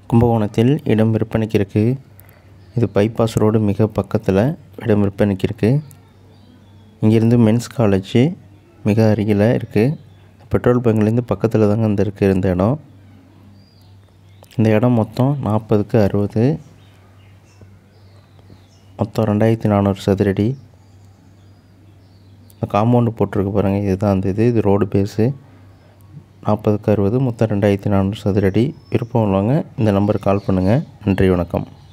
கும்பகோணத்தில் இடம் விற்பனைக்கு இருக்குது இது பைபாஸ் ரோடு மிக பக்கத்தில் இடம் விற்பனைக்கு இருக்குது இங்கேருந்து மென்ஸ் காலேஜ் மிக அருகில் இருக்குது பெட்ரோல் பங்க்லேருந்து பக்கத்தில் தாங்க இந்த இருக்குது இந்த இடம் இந்த இடம் மொத்தம் நாற்பதுக்கு அறுபது மொத்தம் ரெண்டாயிரத்தி நானூறு சதுரடி இந்த காம்பவுண்டு போட்டிருக்கு பாருங்கள் இதுதான் அந்த இது இது ரோடு பேஸு நாற்பதுக்கு அறுபது மொத்தம் ரெண்டாயிரத்தி நானூறு சதுரடி விருப்பம் உள்ளவங்க இந்த நம்பருக்கு கால் பண்ணுங்கள் நன்றி வணக்கம்